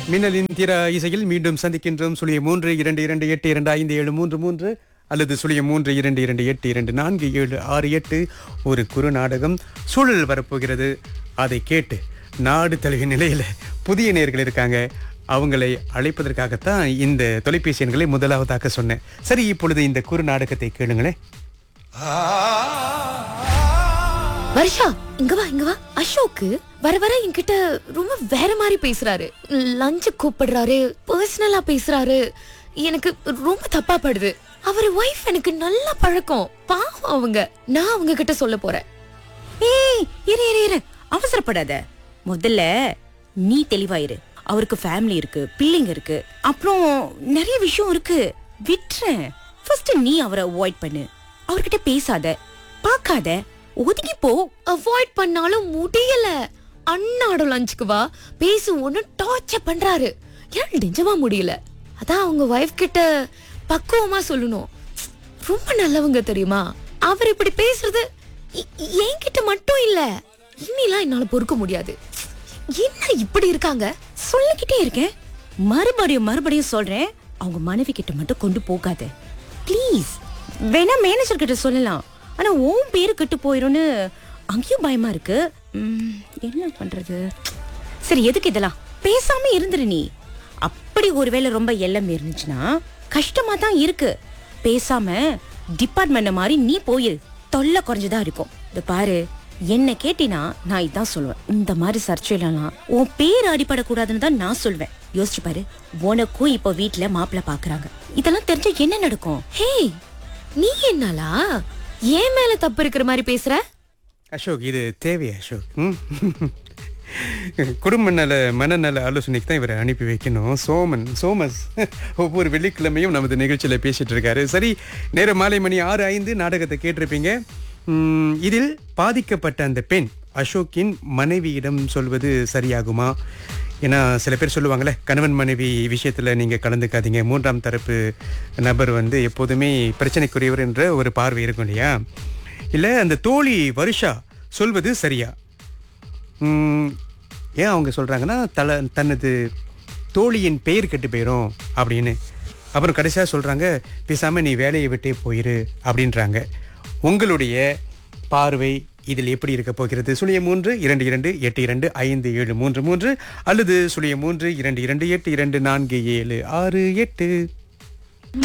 மின்னலின் திர இசையில் மீண்டும் சந்திக்கின்றோம் சுழிய மூன்று இரண்டு இரண்டு எட்டு இரண்டு ஐந்து ஏழு மூன்று மூன்று அல்லது சுழிய மூன்று இரண்டு இரண்டு எட்டு இரண்டு நான்கு ஏழு ஆறு எட்டு ஒரு குறு நாடகம் சூழல் வரப்போகிறது அதை கேட்டு நாடு தழுவிய நிலையில புதிய நேர்கள் இருக்காங்க அவங்களை அழைப்பதற்காகத்தான் இந்த தொலைபேசி எண்களை முதலாவதாக சொன்னேன் சரி இப்பொழுது இந்த குறு நாடகத்தை கேளுங்களேன் வருஷா இங்க வா இங்க வா அசோக்கு வர வர என்கிட்ட ரொம்ப வேற மாதிரி பேசுறாரு லஞ்சு கூப்பிடுறாரு பர்சனலா பேசுறாரு எனக்கு ரொம்ப தப்பா படுது அவர் ஒய்ஃப் எனக்கு நல்ல பழக்கம் பாவம் அவங்க நான் அவங்க கிட்ட சொல்ல போறேன் ஏய் இரு இரு இரு அவசரப்படாத முதல்ல நீ தெளிவாயிரு அவருக்கு ஃபேமிலி இருக்கு பிள்ளைங்க இருக்கு அப்புறம் நிறைய விஷயம் இருக்கு விட்டுறேன் ஃபர்ஸ்ட் நீ அவரை அவாய்ட் பண்ணு அவர்கிட்ட பேசாத பார்க்காத ஒதுங்கி போ அவாய்ட் பண்ணாலும் முடியல அண்ணாட லஞ்சுக்கு வா பேசு ஒன்னு டார்ச்சர் பண்றாரு ஏன் நிஜமா முடியல அதான் அவங்க ஒய்ஃப் கிட்ட பக்குவமா சொல்லணும் ரொம்ப நல்லவங்க தெரியுமா அவர் இப்படி பேசுறது எ- என்கிட்ட மட்டும் இல்ல இன்னிலாம் என்னால பொறுக்க முடியாது என்ன இப்படி இருக்காங்க சொல்லிக்கிட்டே இருக்கேன் மறுபடியும் மறுபடியும் சொல்றேன் அவங்க மனைவி கிட்ட மட்டும் கொண்டு போகாத ப்ளீஸ் வேணா மேனேஜர் கிட்ட சொல்லலாம் ஆனா உன் பேரு கெட்டு போயிரும்னு அங்கேயும் பயமா இருக்கு ம், என்ன பண்றது சரி எதுக்கு இதெல்லாம் பேசாம இருந்துரு நீ அப்படி ஒருவேளை ரொம்ப எல்லம் இருந்துச்சுன்னா கஷ்டமா தான் இருக்கு பேசாம டிபார்ட்மெண்ட் மாதிரி நீ போயிரு தொல்லை குறைஞ்சதா இருக்கும் இந்த பாரு என்ன கேட்டினா நான் இதான் சொல்லுவேன் இந்த மாதிரி சர்ச்சையிலலாம் உன் பேர் அடிபடக்கூடாதுன்னு தான் நான் சொல்வேன் யோசிச்சு பாரு உனக்கும் இப்போ வீட்ல மாப்பிள்ளை பாக்குறாங்க இதெல்லாம் தெரிஞ்சா என்ன நடக்கும் ஹே நீ என்னாலா ஏன் மேல தப்பு இருக்கிற மாதிரி பேசுற அசோக் இது தேவை அசோக் ம்? குடும்ப நல மனநல ஆலோசனைக்கு தான் இவரை அனுப்பி வைக்கணும் சோமன் சோமஸ் ஒவ்வொரு வெள்ளிக்கிழமையும் நமது நிகழ்ச்சியில் பேசிட்டு இருக்காரு சரி நேர மாலை மணி ஆறு ஐந்து நாடகத்தை கேட்டிருப்பீங்க ம், இதில் பாதிக்கப்பட்ட அந்த பெண் அசோக்கின் மனைவியிடம் சொல்வது சரியாகுமா ஏன்னா சில பேர் சொல்லுவாங்கல்ல கணவன் மனைவி விஷயத்தில் நீங்கள் கலந்துக்காதீங்க மூன்றாம் தரப்பு நபர் வந்து எப்போதுமே பிரச்சனைக்குரியவர் என்ற ஒரு பார்வை இருக்கும் இல்லையா இல்லை அந்த தோழி வருஷா சொல்வது சரியா ம், ஏன் அவங்க சொல்கிறாங்கன்னா தல தனது தோழியின் பெயர் கெட்டு போயிடும் அப்படின்னு அப்புறம் கடைசியாக சொல்கிறாங்க பேசாமல் நீ வேலையை விட்டே போயிரு அப்படின்றாங்க உங்களுடைய பார்வை இதில் எப்படி இருக்க போகிறது சுழிய மூன்று இரண்டு இரண்டு எட்டு இரண்டு ஐந்து ஏழு மூன்று மூன்று அல்லது சுழிய மூன்று இரண்டு இரண்டு எட்டு இரண்டு நான்கு ஏழு ஆறு எட்டு